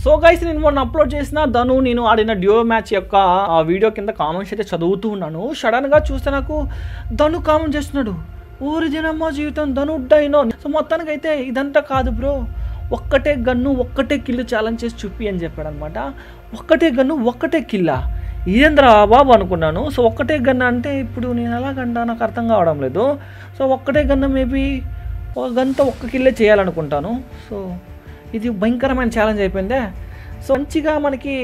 So guys నేను మొన్న upload చేసిన ధను నేను ఆడిన డ్యూ మ్యాచ్ యొక్క ఆ వీడియో కింద కామెంట్స్ అయితే చదువుతూ ఉన్నాను సడన్గా చూస్తే నాకు ధను కామెంట్ చేస్తున్నాడు ఊరిదినమ్మ జీవితం ధను డైనో సో మొత్తానికి అయితే ఇదంతా కాదు బ్రో ఒక్కటే గన్ను ఒక్కటే కిల్లు ఛాలెంజ్ చేసి చూపి అని చెప్పాడు అనమాట ఒక్కటే గన్ను ఒక్కటే కిల్లా ఇదేంద్రా బాబు అనుకున్నాను సో ఒక్కటే గన్ను అంటే ఇప్పుడు నేను ఎలాగంటా నాకు అర్థం కావడం లేదు సో ఒక్కటే గన్ను మేబీ ఒక గన్తో ఒక్క కిల్లే చేయాలనుకుంటాను సో ఇది భయంకరమైన ఛాలెంజ్ అయిపోయిందే సో మంచిగా మనకి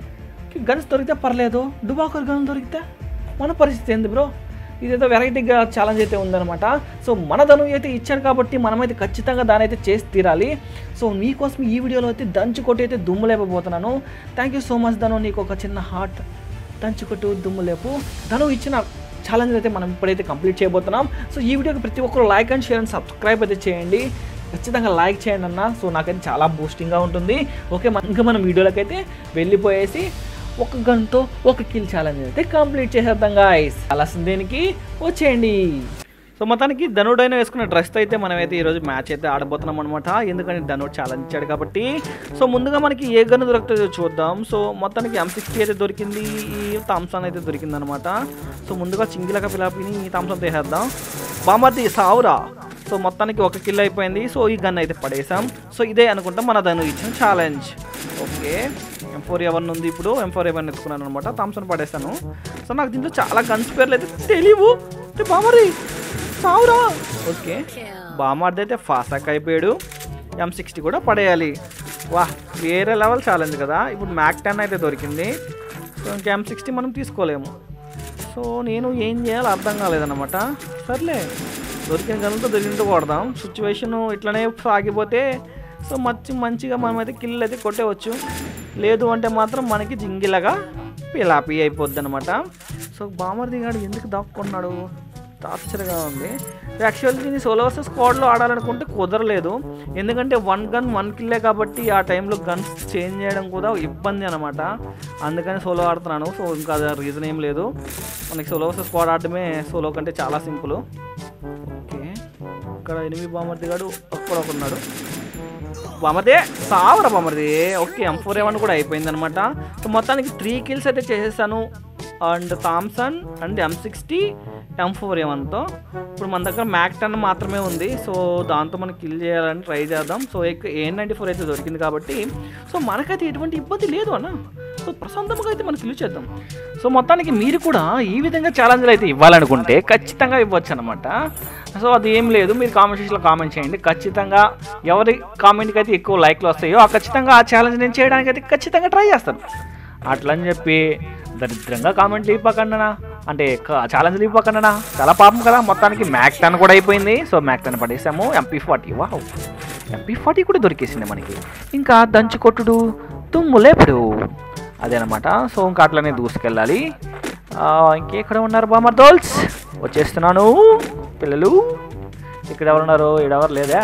గన్స్ దొరికితే పర్లేదు డుబాకర్ గన్ దొరికితే మన పరిస్థితి ఏంది బ్రో ఇదేదో వెరైటీగా ఛాలెంజ్ అయితే ఉందన్నమాట సో మన ధను అయితే ఇచ్చాను కాబట్టి మనమైతే ఖచ్చితంగా దాని అయితే చేసి తీరాలి సో మీకోసం ఈ వీడియోలో అయితే దంచు కొట్టి అయితే దుమ్ము లేపబోతున్నాను thank you so much Dhanu నీకు ఒక చిన్న హార్ట్ దంచు కొట్టు దుమ్ము లేపు ధను ఇచ్చిన ఛాలెంజ్ అయితే మనం ఇప్పుడైతే కంప్లీట్ చేయబోతున్నాం సో ఈ వీడియోకి ప్రతి ఒక్కరు like and share and subscribe అయితే చేయండి ఖచ్చితంగా లైక్ చేయండి అన్న సో నాకైతే చాలా బూస్టింగ్గా ఉంటుంది ఓకే మన- ఇంకా మనం వీడియోలోకి అయితే వెళ్ళిపోయేసి ఒక గంటతో ఒక కిల్ ఛాలెంజ్ అయితే కంప్లీట్ చేసేద్దాం గాయస్ అలసిన దేనికి వచ్చేయండి సో మొత్తానికి ధనుడైన వేసుకున్న డ్రెస్ అయితే మనమైతే ఈరోజు మ్యాచ్ అయితే ఆడబోతున్నాం అనమాట ఎందుకంటే ధనుడు ఛాలెంజ్ ఇచ్చాడు కాబట్టి సో ముందుగా మనకి ఏ గన్ను దొరుకుతుందో చూద్దాం సో మొత్తానికి ఎం సిక్స్టీ అయితే దొరికింది ఈ థామ్సన్ అయితే దొరికింది అనమాట సో ముందుగా చింగిలక పిలాపిని ఈ థామ్సన్ తీసేద్దాం బామర్ది సావురా సో మొత్తానికి ఒక కిల్ అయిపోయింది సో ఈ గన్ అయితే పడేసాం సో ఇదే అనుకుంటా మన ధను ఇచ్చిన ఛాలెంజ్ ఓకే ఎం ఫోర్ ఎవరిని ఉంది ఇప్పుడు ఎం ఫోర్ ఎవరిని ఎత్తుకున్నాను అనమాట థామ్సన్ పడేసాను సో నాకు దీంట్లో చాలా గన్స్ పేర్లు అయితే తెలియవు అంటే బామరి సావురా ఓకే బామార్ది అయితే ఫాసాక్ అయిపోయాడు ఎం సిక్స్టీ కూడా పడేయాలి వా వేరే లెవెల్ ఛాలెంజ్ కదా ఇప్పుడు మ్యాక్ టెన్ అయితే దొరికింది సో ఇంకా ఎం సిక్స్టీ మనం తీసుకోలేము సో నేను ఏం చేయాలో అర్థం కాలేదన్నమాట సర్లే దొరికిన గనులతో దొరికినట్టు కొడదాం సిచ్యువేషన్ ఇట్లనే సాగిపోతే సో మంచి మంచిగా మనమైతే కిల్ అయితే కొట్టేవచ్చు లేదు అంటే మాత్రం మనకి జింగిలగా పిలాపి అయిపోద్ది అనమాట సో బామర్ది గాడు ఎందుకు దాక్కున్నాడు టార్చర్గా ఉంది యాక్చువల్లీ దీన్ని సోలో వర్సెస్ స్క్వాడ్లో ఆడాలనుకుంటే కుదరలేదు ఎందుకంటే వన్ గన్ వన్ కిల్లే కాబట్టి ఆ టైంలో గన్స్ చేంజ్ చేయడం కూడా ఇబ్బంది అనమాట అందుకని సోలో ఆడుతున్నాను సో ఇంకా రీజన్ ఏం లేదు మనకి సోలో వర్సెస్ స్క్వాడ్ ఆడడమే సోలో కంటే చాలా సింపుల్ ఓకే ఇక్కడ ఎనిమిది బామర్ది గాడు ఒక్కడ ఉన్నాడు బామర్దే సావరా బామర్ది ఓకే ఎం ఫోర్ ఏవన్ కూడా అయిపోయింది అనమాట సో మొత్తానికి త్రీ కిల్స్ అయితే చేసేసాను and Thompson and M sixty M four ఏవన్తో ఇప్పుడు మన దగ్గర మ్యాక్ టెన్ మాత్రమే ఉంది సో దాంతో మనం కిల్ చేయాలని ట్రై చేద్దాం సో ఏ నైంటీ ఫోర్ అయితే దొరికింది కాబట్టి సో మనకైతే ఎటువంటి ఇబ్బంది లేదు అన్న సో ప్రశాంతంగా అయితే మనం కిల్ చేద్దాం సో మొత్తానికి మీరు కూడా ఈ విధంగా ఛాలెంజ్లు అయితే ఇవ్వాలనుకుంటే ఖచ్చితంగా ఇవ్వచ్చు అనమాట సో అది ఏం లేదు మీరు కామెంట్ సెక్షన్లో కామెంట్ చేయండి ఖచ్చితంగా ఎవరి కామెంట్కి అయితే ఎక్కువ లైక్లు వస్తాయో ఆ ఖచ్చితంగా ఆ ఛాలెంజ్ నేను చేయడానికి అయితే ఖచ్చితంగా ట్రై చేస్తాను అట్లని చెప్పి దరిద్రంగా కామెంట్లు ఇవ్వకండినా అంటే ఛాలెంజ్లు ఇవ్వకండినా చాలా పాపం కదా మొత్తానికి మ్యాక్ టెన్ కూడా అయిపోయింది సో మ్యాక్ టెన్ పడేసాము MP forty wow MP forty కూడా దొరికేసింది మనకి ఇంకా దంచి కొట్టుడు తుమ్ము లేపుడు అదేనమాట సో ఇంకా అట్లనే దూసుకెళ్ళాలి ఆ, ఇంకెక్కడ ఉన్నారు బామర్ దోల్స్ వచ్చేస్తున్నాను పిల్లలు ఇక్కడ ఎవరున్నారు ఈడెవరు లేదా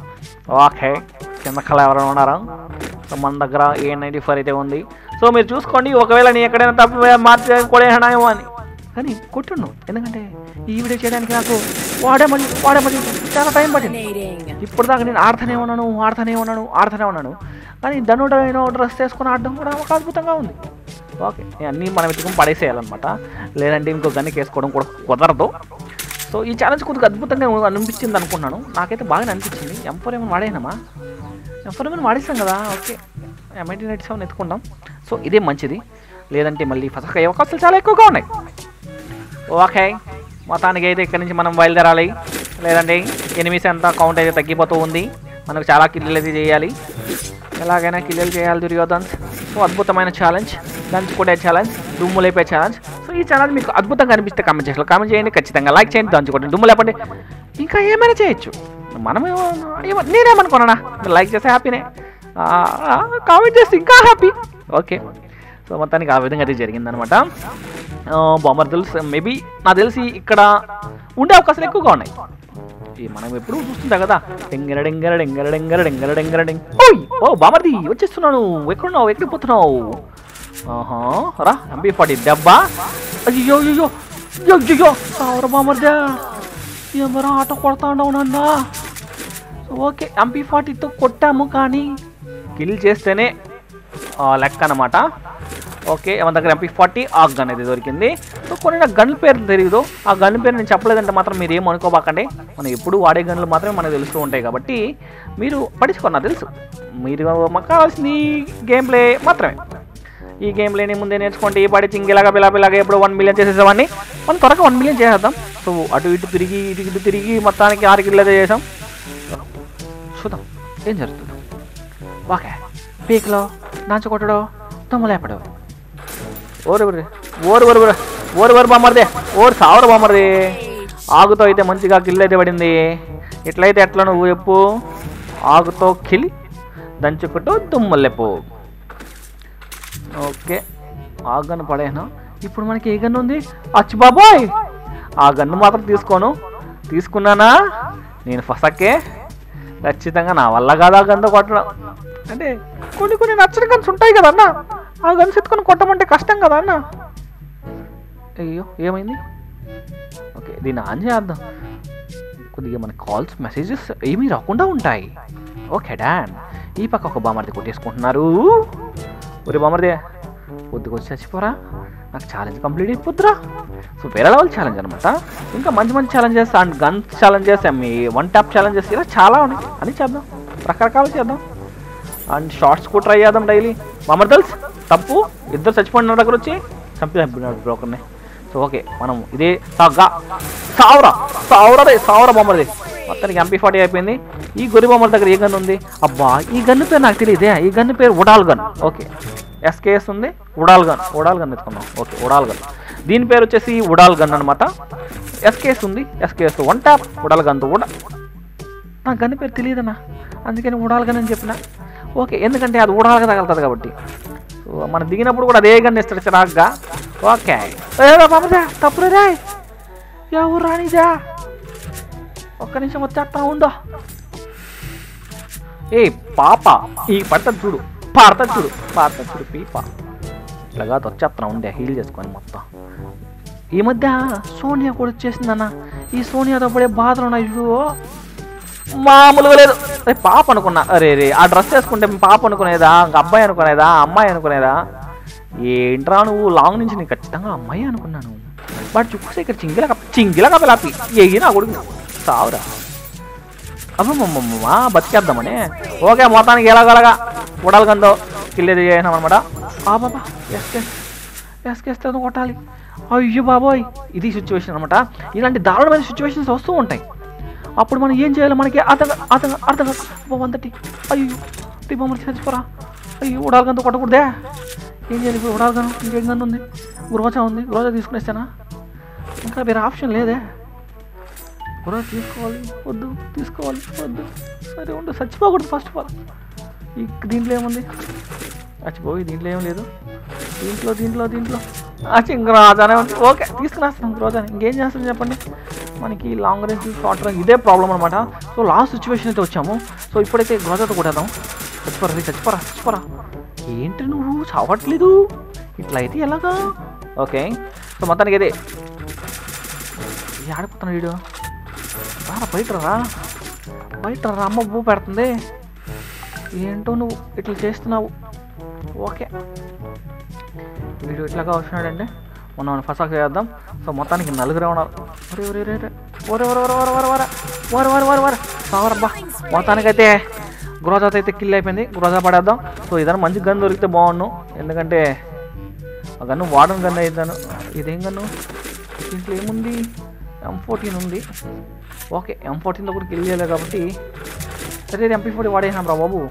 ఓకే కింద కళ ఎవరైనా ఉన్నారా సో మన దగ్గర ఏ నైంటీ ఫోర్ అయితే ఉంది సో మీరు చూసుకోండి ఒకవేళ నేను ఎక్కడైనా తప్పు మార్చి కొడేనాయేమో అని కానీ కొట్టుండు ఎందుకంటే ఈ వీడియో చేయడానికి నాకు వాడే మళ్ళీ వాడే మళ్ళీ చాలా టైం పట్టింది ఇప్పుడు దాకా నేను ఆడుతూనే ఉన్నాను ఆడుతూనే ఉన్నాను ఆడుతూనే ఉన్నాను కానీ ధనుడైన డ్రెస్ వేసుకొని ఆడడం కూడా ఒక అద్భుతంగా ఉంది ఓకే అన్నీ మనం ఎత్తుకుని పడేసేయాలన్నమాట లేదంటే ఇంకో గన్నికి వేసుకోవడం కూడా కుదరదు సో ఈ ఛాలెంజ్ కొద్దిగా అద్భుతంగా అనిపించింది అనుకున్నాను నాకైతే బాగా అనిపించింది ఎంఫోర్ ఏమైనా వాడేనమ్మా ఎంఫోర్ ఏమైనా వాడేసాం కదా ఓకే ఎంఐటీ నైట్ సెవెన్ ఎత్తుకుందాం సో ఇదే మంచిది లేదంటే మళ్ళీ ఫసక అయ్యే అవకాశాలు చాలా ఎక్కువగా ఉన్నాయి ఓకే మొత్తానికి అయితే ఇక్కడి నుంచి మనం బయలుదేరాలి లేదంటే ఎనిమిస్ అంతా కౌంట్ అయితే తగ్గిపోతూ ఉంది మనకు చాలా కిల్లులు అయితే చేయాలి ఎలాగైనా కిల్లులు చేయాలి దుర్యోధన్స్ సో అద్భుతమైన ఛాలెంజ్ దంచుకునే ఛాలెంజ్ దుమ్ము లేపే ఛాలెంజ్ సో ఈ ఛాలెంజ్ మీకు అద్భుతంగా అనిపిస్తే కామెంట్ చేసి కామెంట్ చేయండి ఖచ్చితంగా లైక్ చేయండి దంచుకోండి దుమ్ము లేపండి ఇంకా ఏమైనా చేయొచ్చు మనం ఏమో- నేనేమనుకున్నానా మీరు లైక్ చేస్తే హ్యాపీనే కామెంట్ చేస్తే ఇంకా హ్యాపీ ఓకే సో మొత్తానికి ఆ విధంగా అయితే జరిగిందనమాట బాంబర్ తెలుసు మేబీ నాకు తెలిసి ఇక్కడ ఉండే అవకాశాలు ఎక్కువగా ఉన్నాయి ఈ మనం ఎప్పుడు చూస్తుంటాం కదా డెంగర డెంగర డెంగర డెంగర డెంగర డెంగర డెంగ ఓయ్ ఓ బామర్ది వచ్చేస్తున్నాను ఎక్కడున్నావు ఎక్కడికి పోతున్నావు ఆహా రా ఎంపీ ఫార్టీ దెబ్బ అయ్యో అయ్యో అయ్యో అయ్యో ఎవరు బామర్దా ఎవరు ఆట కొడతా ఉండవు నన్నా ఓకే ఎంపీ ఫార్టీతో కొట్టాము కానీ కిల్ చేస్తేనే ఆ, లెక్క అనమాట ఓకే మన దగ్గర ఎంపీ ఫార్టీ ఆ గన్ అయితే దొరికింది సో కొన్ని నాకు గన్ల పేర్లు తెలియదు ఆ గన్ పేరు నేను చెప్పలేదంటే మాత్రం మీరు ఏం అనుకోబాకండి మనం ఎప్పుడు వాడే గన్లు మాత్రమే మనకు తెలుస్తూ ఉంటాయి కాబట్టి మీరు పట్టించుకున్నా తెలుసు మీరు మాకు కావాల్సింది గేమ్ ప్లే మాత్రమే ఈ గేమ్ ప్లేని ముందే నేర్చుకోండి ఈ పాడి చింగిలాగా పిల్లపిల్లగా ఎప్పుడు వన్ మిలియన్ చేసేసామని మనం త్వరగా వన్ మిలియన్ చేసేద్దాం సో అటు ఇటు తిరిగి ఇటు ఇటు తిరిగి మొత్తానికి ఆరు కిలో చేసాం చూద్దాం ఏం జరుగుతుంది ఓకే పీక్లో దంచు కొట్టడో తమ్ములేపడో ఓరు ఓరు ఓరు ఓరు ఓరు ఓరు ఓరు బామ్మర్దే ఓరు సావరు బామ్మర్ది ఆగుతో అయితే మంచిగా కిల్ అయితే పడింది ఇట్లయితే ఎట్లా నువ్వు చెప్పు ఆగుతో కిలి దంచుకుంటూ దుమ్మలెప్పు ఓకే ఆ గన్ను పడేనా ఇప్పుడు మనకి ఏ గన్ను ఉంది అచ్చి బాబోయ్ ఆ గన్ను మాత్రం తీసుకోను తీసుకున్నానా నేను ఫసక్కే ఖచ్చితంగా నా వల్ల కాదు ఆ గన్ను కొట్టడం అంటే కొన్ని కొన్ని నచ్చని గన్స్ ఉంటాయి కదా అన్న ఆ గన్స్ ఎత్తుకొని కొట్టమంటే కష్టం కదా అన్న అయ్యో ఏమైంది ఓకే దీన్ని ఆన్ చేద్దాం కొద్దిగా మన కాల్స్ మెసేజెస్ ఏమీ రాకుండా ఉంటాయి ఓకే డాన్ ఈ పక్క ఒక బామర్ది కొట్టేసుకుంటున్నారు ఒరే బామర్ది కొద్దిగా వచ్చి చచ్చిపోరా నాకు ఛాలెంజ్ కంప్లీట్ అయిపోద్దురా సో వేరే లెవెల్ ఛాలెంజ్ అనమాట ఇంకా మంచి మంచి ఛాలెంజెస్ అండ్ గన్స్ ఛాలెంజెస్ మీ వన్ ట్యాప్ ఛాలెంజెస్ ఇలా చాలా ఉన్నాయి అని చేద్దాం రకరకాలు చేద్దాం అండ్ షార్ట్స్ కూడా ట్రై చేద్దాం డైలీ మమర్దల్స్ తప్పు ఇద్దరు చచ్చిపోయిన నా దగ్గర వచ్చి చంపి చంపినాడు బ్రోకర్ని సో ఓకే మనం ఇదే సాగా సావరా సావరా రే సావరా బొమ్మది మొత్తానికి ఎంపీ ఫార్టీ అయిపోయింది ఈ గొర్రె బొమ్మల దగ్గర ఏ గన్ ఉంది అబ్బా ఈ గన్ పేరు నాకు తెలియదే ఈ గన్ పేరు ఉడాల్ గన్ ఓకే ఎస్కేఎస్ ఉంది ఉడాల్ గన్ ఉడాల్ గన్ ఎత్తుకున్నాం ఓకే ఉడాల్ గన్ దీని పేరు వచ్చేసి ఉడాల్ గన్ అనమాట ఎస్కేఎస్ ఉంది ఎస్కేఎస్ వన్ ట్యాప్ ఉడాల్ గన్తో ఉడా నా గన్ పేరు తెలియదన్నా అందుకని ఉడాలగన్ అని చెప్పిన ఓకే ఎందుకంటే అది ఉడాలగా తగలుతుంది కాబట్టి సో మనం దిగినప్పుడు కూడా అదే గన్ ఇస్తాడు చిరాగ్గా ఓకే బాబుదా తప్పుడు రే ఎవరు రానిదా ఒక్క నిమిషం వచ్చేస్తా ఉందో ఏ పాప ఈ పడతది చూడు పాడతది చూడు పాడతది చూడు పీప ఇట్లాగా వచ్చేస్తున్నా ఉండే హీల్ చేసుకొని మొత్తం ఈ మధ్య సోనియా కూడా వచ్చేసిందన్న ఈ సోనియాతో పడే బాధలు ఉన్నాయి చూడు మామూలుగా లేదు అరే పాప అనుకున్నా అరే రే ఆ డ్రెస్ వేసుకుంటే పాప అనుకునేదా ఇంకా అబ్బాయి అనుకునేదా అమ్మాయి అనుకునేదా ఏంట్రా నువ్వు లాంగ్ నుంచి నేను ఖచ్చితంగా అమ్మాయి అనుకున్నాను బట్ చూస్తే ఇక్కడ చింగిల చింగిల కపలాపి ఎగి నా కొడుకు సావురా అమ్మమ్మమ్మా బతికేద్దామని ఓకే మొత్తానికి ఎలాగలగా ఉడాలగందో కిల్లేది చేసినాం అనమాట ఆ బాబా ఎస్కే ఎస్కేస్తే కొట్టాలి అయ్యో బాబోయ్ ఇది సిచ్యువేషన్ అనమాట ఇలాంటి దారుణమైన సిచ్యువేషన్స్ వస్తూ ఉంటాయి అప్పుడు మనం ఏం చేయాలి మనకి అర్థం కా- అర్థం కా- అర్థం కాదు వన్ థర్టీ అయ్యో టీ బొమ్మలు చచ్చిపోరా అయ్యో ఉడాలగంతో కొట్టకూడదే ఏం చేయాలి ఇప్పుడు ఉడాలగను ఇంకేం గన్ను ఉంది గ్రోజా ఉంది గ్రోజా తీసుకునేస్తానా ఇంకా వేరే ఆప్షన్ లేదే గ్రోజా తీసుకోవాలి వద్దు తీసుకోవాలి వద్దు సరే ఉండు చచ్చిపోకూడదు ఫస్ట్ ఆఫ్ ఆల్ ఈ దీంట్లో ఏముంది చచ్చిపోయి దీంట్లో ఏం లేదు దీంట్లో దీంట్లో దీంట్లో గ్రోజానే ఉంది ఓకే తీసుకునేస్తాం గ్రోజాని ఇంకేం చేస్తాం చెప్పండి మనకి లాంగ్ రేంజ్ షార్ట్ రేంజ్ ఇదే ప్రాబ్లం అనమాట సో లాస్ట్ సిచ్యువేషన్ అయితే వచ్చాము సో ఇప్పుడైతే గ్రోజాతో కొట్టేద్దాం చచ్చిపోరా రే చచ్చిపోరా చచ్చిపోరా ఏంటి నువ్వు చావట్లేదు ఇట్లా అయితే ఎలాగా ఓకే సో మొత్తానికి ఇదే ఆడిపోతున్నా వీడు రారా బయట రా బయట రా అమ్మ బూ పెడుతుంది ఏంటో నువ్వు ఇట్లా చేస్తున్నావు ఓకే వీడు ఇట్లాగా వచ్చినాడంటే మనం ఫసాక్ చేద్దాం సో మొత్తానికి నలుగురే ఉన్నారు ఒరే ఒరే ఒరే ఒరే. ఒరే ఒరే ఒరే ఒరే ఒరే ఒరే ఒరే ఒరే ఒరే ఒరే సావరబ్బా మొత్తానికైతే గ్రోజాతో అయితే కిల్ అయిపోయింది గ్రోజా పడేద్దాం సో ఏదైనా మంచి గన్ దొరికితే బాగుండు ఎందుకంటే ఆ గన్ను వాడని గన్ను అయిద్దాను ఇదేం గన్ను దీంట్లో ఏముంది ఎం ఫోర్టీన్ ఉంది ఓకే ఎం ఫోర్టీన్తో కూడా కిల్ చేయలేదు కాబట్టి సరే ఎంపీ ఫోర్టీ వాడేసినాం రా బాబు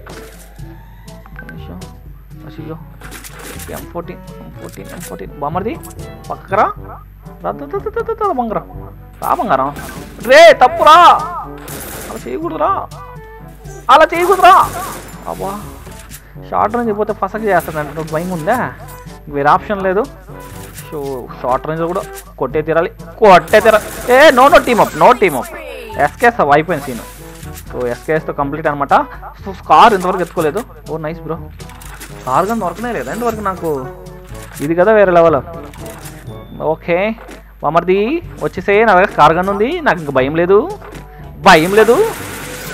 ఒక్క నిమిషం అయ్యో M fourteen M fourteen M fourteen బామర్ది పక్కరా రా ద- ద- ద- ద- ద- ద- బంగారం రా బంగారం రే తప్పురా అలా చేయకూడదురా అలా చేయకూడదురా అబ్బా షార్ట్ రేంజ్ పోతే ఫసక్ చేస్తాడంటే నాకు భయం ఉందా వేరే ఆప్షన్ లేదు సో షార్ట్ రేంజ్ కూడా కొట్టే తీరాలి కొట్టే తీరాలి ఏ no no team up no team up SKS అయిపోయింది సీన్ సో ఎస్కేఎస్తో కంప్లీట్ అనమాట సో కార్ ఇంతవరకు ఎత్తుకోలేదు ఓ నైస్ బ్రో కార్ కానీ దొరకనే లేదు ఇంతవరకు నాకు ఇది కదా వేరే లెవెల్ ఓకే మమర్ది వచ్చేసే నా దగ్గర కార్ గన్ ఉంది నాకు ఇంకా భయం లేదు భయం లేదు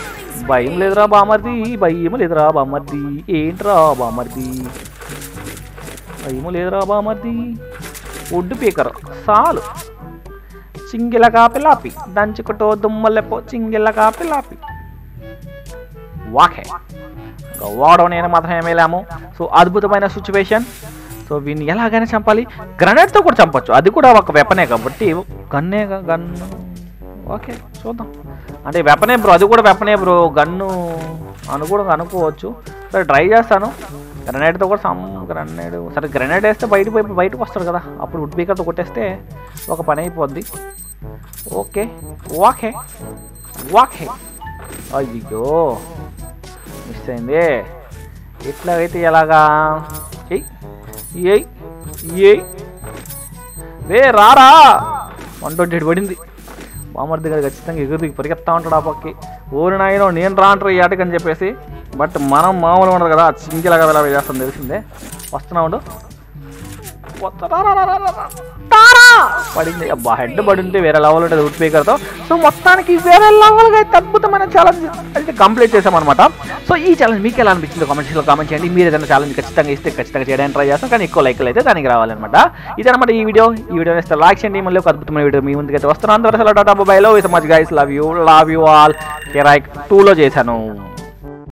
భయం లేదురా బామర్ది భయం లేదురా బామర్ది ఏంట్రా బామర్ది భయం లేదురా బామర్ది ఒడ్డు పీకరు చాలు చింగిల కాపిలాపి దంచుకుటో దుమ్మలెపో చింగిల కాపిలాపి వాకే ఇంకా వాడో నేను మాత్రమే వెళ్ళాము సో అద్భుతమైన సిచ్యువేషన్ సో వీడిని ఎలాగైనా చంపాలి గ్రనేడ్తో కూడా చంపొచ్చు అది కూడా ఒక వెపనే కాబట్టి గన్నే గన్ను ఓకే చూద్దాం అంటే వెపనే బ్రో అది కూడా వెపనే బ్రో గన్ను అను కూడా అనుకోవచ్చు సరే ట్రై చేస్తాను గ్రనేడ్తో కూడా సమ్ గ్రనేడ్ సరే గ్రనేడ్ వేస్తే బయట పోయి బయటకు వస్తాడు కదా అప్పుడు వుడ్ బీకర్తో కొట్టేస్తే ఒక పని అయిపోద్ది ఓకే వాకే వాకే అయ్యో మిస్ అయింది ఇట్లా అయితే ఎలాగా ఏయ్ ఏయ్ ఏయ్ రే రారా వన్ ట్వంటీ ఎయిట్ పడింది బామర్ది గారు ఖచ్చితంగా ఎగురు దిగి పరిగెత్తా ఉంటాడు ఆ పక్కి ఊరి నాయనో నేను రాంటారు ఈ ఆటకని చెప్పేసి బట్ మనం మామూలుగా ఉండదు కదా చింకిలాగా వెళ్ళా చేస్తాం తెలిసిందే వస్తున్నా ఉండు వస్తా- రా, రా, రా, రా, రా, రా. తారా! పడింది అబ్బా హెడ్ పడింది వేరే లెవెల్ ఉంటుంది వుడ్ స్పీకర్తో సో మొత్తానికి వేరే లెవెల్గా అయితే అద్భుతమైన ఛాలెంజ్ అయితే కంప్లీట్ చేసామన్నమాట సో ఈ ఛాలెంజ్ మీకు ఎలా అనిపించిందో కామెంట్స్లో కామెంట్ చేయండి మీరు ఏదైనా ఛాలెంజ్ ఖచ్చితంగా ఇస్తే ఖచ్చితంగా చేయడానికి ట్రై చేస్తాం కానీ ఎక్కువ లైక్లు అయితే దానికి రావాలన్నమాట ఇదన్నమాట ఈ వీడియో ఈ వీడియో ఇస్తే లైక్ చేయండి మళ్ళీ ఒక అద్భుతమైన వీడియో మీ ముందుకైతే వస్తున్నాను అంతవరకు tata mobile so much guys love you love you all కెరాక్ టూలో చేశాను